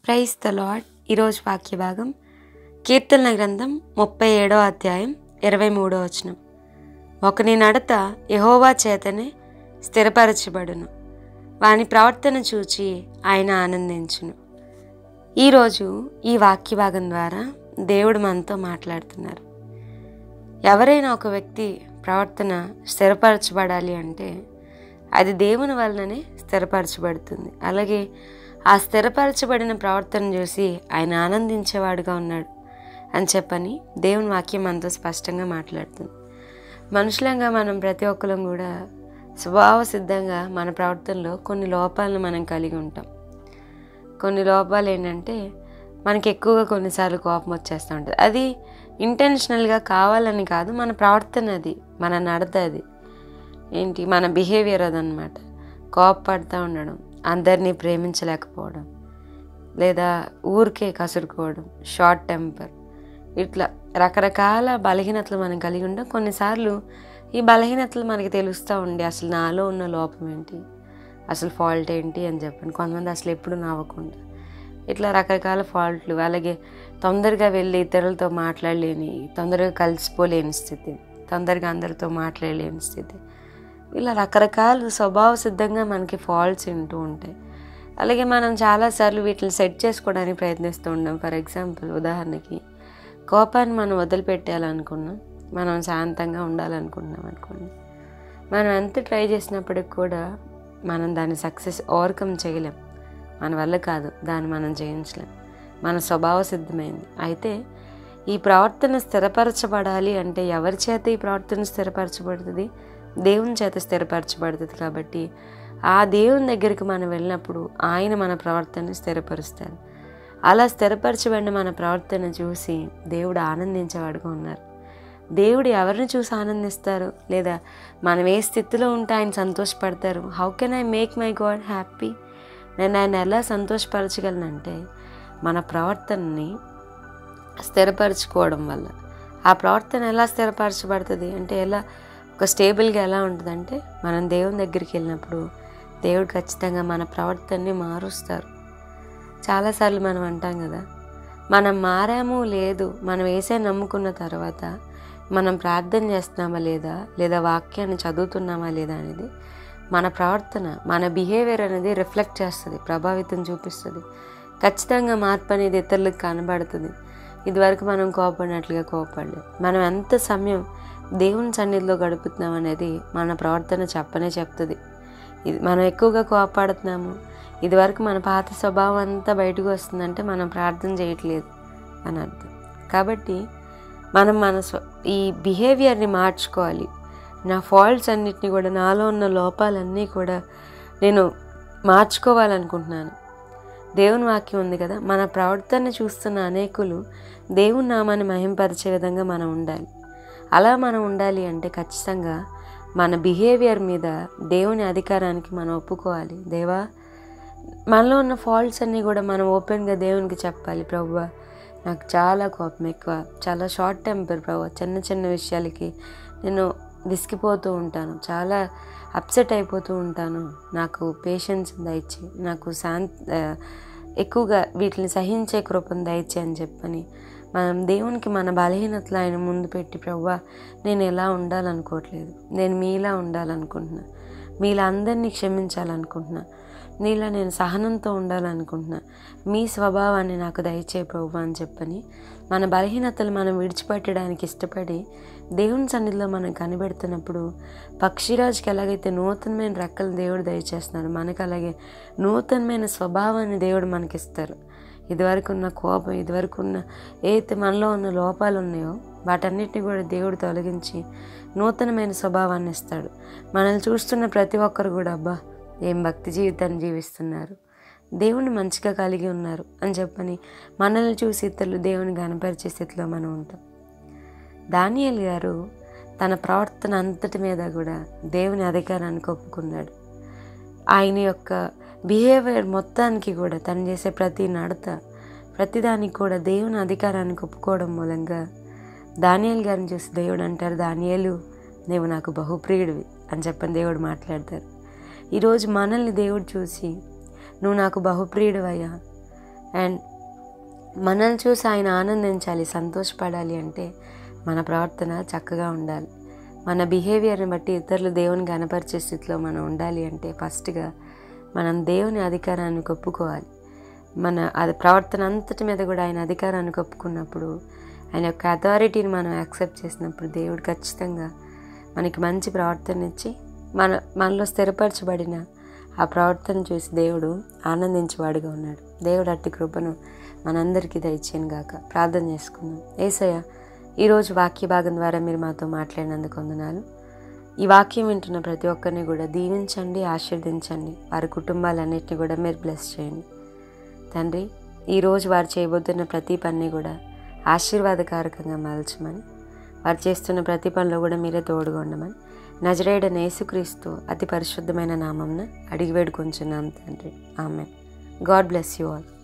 praise the lord ఈరోజు వాక్య భాగం కీర్తనల గ్రంథం ముప్పై ఏడో అధ్యాయం ఇరవై మూడో వచనం ఒకని నడత యహోవా చేతనే స్థిరపరచబడును వాని ప్రవర్తన చూచి ఆయన ఆనందించును ఈరోజు ఈ వాక్య భాగం ద్వారా దేవుడు మనతో మాట్లాడుతున్నారు ఎవరైనా ఒక వ్యక్తి ప్రవర్తన స్థిరపరచబడాలి అంటే అది దేవుని వలననే స్థిరపరచబడుతుంది అలాగే ఆ స్థిరపరచబడిన ప్రవర్తన చూసి ఆయన ఆనందించేవాడుగా ఉన్నాడు అని చెప్పని దేవుని వాక్యం మనతో స్పష్టంగా మాట్లాడుతుంది మనుషులంగా మనం ప్రతి ఒక్కరం కూడా స్వభావ సిద్ధంగా మన ప్రవర్తనలో కొన్ని లోపాలను మనం కలిగి ఉంటాం కొన్ని లోపాలు ఏంటంటే మనకి ఎక్కువగా కొన్నిసార్లు కోపం వచ్చేస్తూ ఉంటుంది అది ఇంటెన్షనల్గా కావాలని కాదు మన ప్రవర్తన అది మన నడత అది ఏంటి మన బిహేవియర్ అదనమాట కోపపడుతూ ఉండడం అందరినీ ప్రేమించలేకపోవడం లేదా ఊరికే కసురుకోవడం షార్ట్ టెంపర్ ఇట్లా రకరకాల బలహీనతలు మనం కలిగి ఉంటాం కొన్నిసార్లు ఈ బలహీనతలు మనకి తెలుస్తూ ఉండి అసలు నాలో ఉన్న లోపం ఏంటి అసలు ఫాల్ట్ ఏంటి అని చెప్పండి కొంతమంది అసలు ఎప్పుడు నవ్వకుండా ఇట్లా రకరకాల ఫాల్ట్లు అలాగే తొందరగా వెళ్ళి ఇతరులతో మాట్లాడలేని తొందరగా కలిసిపోలేని స్థితి తొందరగా అందరితో మాట్లాడలేని స్థితి ఇలా రకరకాల స్వభావ సిద్ధంగా మనకి ఫాల్ట్స్ ఉంటూ ఉంటాయి అలాగే మనం చాలాసార్లు వీటిని సెట్ చేసుకోవడానికి ప్రయత్నిస్తూ ఉంటాం ఫర్ ఎగ్జాంపుల్ ఉదాహరణకి కోపాన్ని మనం వదిలిపెట్టాలనుకున్నాం మనం శాంతంగా ఉండాలనుకుంటున్నాం అనుకోండి మనం ఎంత ట్రై చేసినప్పటికి కూడా మనం దాన్ని సక్సెస్ ఓవర్కమ్ చేయలేం మన వల్ల కాదు దాన్ని మనం జయించలేం మన స్వభావ సిద్ధమైంది అయితే ఈ ప్రవర్తన స్థిరపరచబడాలి అంటే ఎవరి చేత ఈ ప్రవర్తన స్థిరపరచబడుతుంది దేవుని చేత స్థిరపరచబడుతుంది కాబట్టి ఆ దేవుని దగ్గరికి మనం వెళ్ళినప్పుడు ఆయన మన ప్రవర్తనని స్థిరపరుస్తారు అలా స్థిరపరచబడిన మన ప్రవర్తన చూసి దేవుడు ఆనందించేవాడుగా ఉన్నారు దేవుడు ఎవరిని చూసి ఆనందిస్తారు లేదా మనం ఏ స్థితిలో ఉంటే ఆయన సంతోషపడతారు how can I make my God happy నేను ఆయన ఎలా సంతోషపరచగలనంటే మన ప్రవర్తనని స్థిరపరచుకోవడం వల్ల ఆ ప్రవర్తన ఎలా స్థిరపరచబడుతుంది అంటే ఎలా ఒక స్టేబుల్గా ఎలా ఉంటుందంటే మనం దేవుని దగ్గరికి వెళ్ళినప్పుడు దేవుడు ఖచ్చితంగా మన ప్రవర్తనని మారుస్తారు చాలాసార్లు మనం అంటాం కదా మనం మారాము లేదు మనం వేసే నమ్ముకున్న తర్వాత మనం ప్రార్థన చేస్తున్నామా లేదా లేదా వాక్యాన్ని చదువుతున్నామా లేదా అనేది మన ప్రవర్తన మన బిహేవియర్ అనేది రిఫ్లెక్ట్ చేస్తుంది ప్రభావితం చూపిస్తుంది ఖచ్చితంగా మార్పు అనేది ఇతరులకు కనబడుతుంది ఇదివరకు మనం కోపడినట్లుగా కోపడలేదు మనం ఎంత సమయం దేవుని సన్నిధిలో గడుపుతున్నాం అనేది మన ప్రవర్తన చెప్పనే చెప్తుంది ఇది మనం ఎక్కువగా కోపడుతున్నాము ఇదివరకు మన పాత స్వభావం అంతా బయటకు వస్తుందంటే మనం ప్రార్థన చేయట్లేదు అని అర్థం కాబట్టి మనం మన స్వ ఈ బిహేవియర్ని మార్చుకోవాలి నా ఫాల్ట్స్ అన్నిటిని కూడా నాలో ఉన్న లోపాలన్నీ కూడా నేను మార్చుకోవాలనుకుంటున్నాను దేవుని వాక్యం ఉంది కదా మన ప్రవర్తన చూస్తున్న అనేకులు దేవుని నామాన్ని మహింపరిచే విధంగా మనం ఉండాలి అలా మనం ఉండాలి అంటే ఖచ్చితంగా మన బిహేవియర్ మీద దేవుని అధికారానికి మనం ఒప్పుకోవాలి దేవా మనలో ఉన్న ఫాల్ట్స్ అన్నీ కూడా మనం ఓపెన్గా దేవునికి చెప్పాలి ప్రభు నాకు చాలా కోపం ఎక్కువ చాలా షార్ట్ టెంపర్ ప్రభు చిన్న చిన్న విషయాలకి నేను విసిగిపోతూ ఉంటాను చాలా అప్సెట్ అయిపోతూ ఉంటాను నాకు పేషెన్స్ దయచి నాకు శాంత ఎక్కువగా వీటిని సహించే కృపను దయచి అని చెప్పని మనం దేవునికి మన బలహీనతలు ఆయన ముందు పెట్టి ప్రవ్వా నేను ఎలా ఉండాలనుకోవట్లేదు నేను మీలా ఉండాలనుకుంటున్నా మీలా అందరినీ క్షమించాలనుకుంటున్నా నీలా నేను సహనంతో ఉండాలనుకుంటున్నా మీ స్వభావాన్ని నాకు దయచే ప్రభు అని చెప్పని మన బలహీనతలు మనం విడిచిపెట్టడానికి ఇష్టపడి దేవుని సన్నిధిలో మనం కనిపెడుతున్నప్పుడు పక్షిరాజుకి ఎలాగైతే నూతనమైన రెక్కలు దేవుడు దయచేస్తున్నారు మనకు అలాగే నూతనమైన స్వభావాన్ని దేవుడు మనకిస్తారు ఇదివరకు ఉన్న కోపం ఇదివరకు ఉన్న ఏదైతే మనలో ఉన్న లోపాలు ఉన్నాయో వాటన్నిటిని కూడా దేవుడు తొలగించి నూతనమైన స్వభావాన్ని ఇస్తాడు మనల్ని చూస్తున్న ప్రతి ఒక్కరు కూడా అబ్బా ఏం భక్తి జీవితాన్ని జీవిస్తున్నారు దేవుని మంచిగా కలిగి ఉన్నారు అని చెప్పని మనల్ని చూసి ఇతరులు దేవుని గనపరిచే స్థితిలో మనం ఉంటాం దానియల్ గారు తన ప్రవర్తన అంతటి మీద కూడా దేవుని అధికారానికి ఒప్పుకున్నాడు ఆయన యొక్క బిహేవియర్ మొత్తానికి కూడా తను చేసే ప్రతి నడత ప్రతిదానికి కూడా దేవుని అధికారానికి ఒప్పుకోవడం మూలంగా దానియల్ గారిని చూసి దేవుడు అంటారు దానియలు నీవు నాకు బహుప్రియుడివి అని చెప్పని దేవుడు మాట్లాడతారు ఈరోజు మనల్ని దేవుడు చూసి నువ్వు నాకు బహుప్రియుడివయ్యా అండ్ మనల్ని చూసి ఆయన ఆనందించాలి సంతోషపడాలి అంటే మన ప్రవర్తన చక్కగా ఉండాలి మన బిహేవియర్ని బట్టి ఇతరులు దేవుని గనపరిచే స్థితిలో మనం ఉండాలి అంటే ఫస్ట్గా మనం దేవుని అధికారాన్ని ఒప్పుకోవాలి మన అది ప్రవర్తన అంతటి మీద కూడా ఆయన అధికారాన్ని ఒప్పుకున్నప్పుడు ఆయన యొక్క అథారిటీని మనం యాక్సెప్ట్ చేసినప్పుడు దేవుడు ఖచ్చితంగా మనకి మంచి ప్రవర్తన ఇచ్చి మన మనలో స్థిరపరచబడిన ఆ ప్రవర్తన చూసి దేవుడు ఆనందించేవాడుగా ఉన్నాడు దేవుడు అట్టి కృపను మనందరికీ దయచేయను గాక ప్రార్థన చేసుకుందాం ఏసయ్య ఈరోజు వాక్య భాగం ద్వారా మీరు మాతో మాట్లాడినందుకు వందనాలు ఈ వాక్యం వింటున్న ప్రతి ఒక్కరిని కూడా దీవించండి ఆశీర్వదించండి వారి కుటుంబాలన్నింటినీ కూడా మీరు బ్లెస్ చేయండి తండ్రి ఈరోజు వారు చేయబోతున్న ప్రతి పని కూడా ఆశీర్వాదకారకంగా మలచమని వారు చేస్తున్న ప్రతి పనిలో కూడా మీరే తోడుగా ఉండమని నజరేడన యేసుక్రీస్తు అతి పరిశుద్ధమైన నామంన అడిగి వేడుకొంచున్నాం తండ్రి ఆమె గాడ్ బ్లెస్ యూ ఆల్